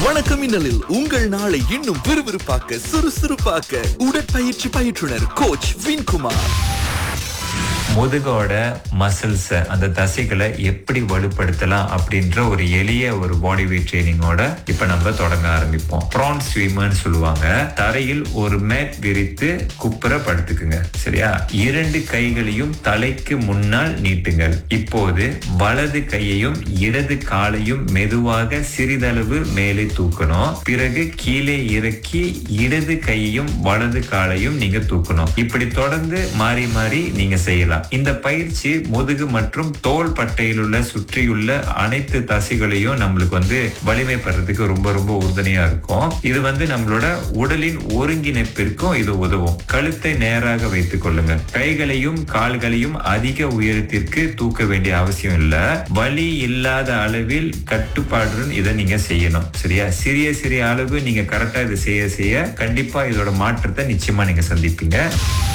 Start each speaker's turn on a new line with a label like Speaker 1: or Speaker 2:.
Speaker 1: வணக்கம் மின்னலில் உங்கள் நாளை இன்னும் விறுவிறுப்பாக்க சுறுசுறுப்பாக்க உடற்பயிற்சி பயிற்றுனர் கோச் வின்குமார்
Speaker 2: முதுகோட மசில்ஸ் அந்த தசைகளை எப்படி வலுப்படுத்தலாம் அப்படின்ற ஒரு எளிய ஒரு பாடி வெயிட் ட்ரைனிங்கோட இப்ப நம்ம தொடங்க ஆரம்பிப்போம் ப்ரான் ஸ்விம்மர்னு சொல்லுவாங்க தரையில் ஒரு மேட் விரித்து குப்புற படுத்துக்குங்க சரியா இரண்டு கைகளையும் தலைக்கு முன்னால் நீட்டுங்கள் இப்போது வலது கையையும் இடது காலையும் மெதுவாக சிறிதளவு மேலே தூக்கணும் பிறகு கீழே இறக்கி இடது கையையும் வலது காலையும் நீங்க தூக்கணும் இப்படி தொடர்ந்து மாறி மாறி நீங்க செய்யலாம் இந்த பயிற்சி முதுகு மற்றும் தோள் பட்டையில் உள்ள சுற்றியுள்ள அனைத்து தசைகளையும் நம்மளுக்கு வந்து வலிமை பெறதுக்கு ரொம்ப ரொம்ப உறுதுணையா இருக்கும் இது வந்து நம்மளோட உடலின் ஒருங்கிணைப்பிற்கும் இது உதவும் கழுத்தை நேராக வைத்துக் கொள்ளுங்க கைகளையும் கால்களையும் அதிக உயரத்திற்கு தூக்க வேண்டிய அவசியம் இல்ல வலி இல்லாத அளவில் கட்டுப்பாடுடன் இதை நீங்க செய்யணும் சரியா சிறிய சிறிய அளவு நீங்க கரெக்டா இதை செய்ய செய்ய கண்டிப்பா இதோட மாற்றத்தை நிச்சயமா நீங்க சந்திப்பீங்க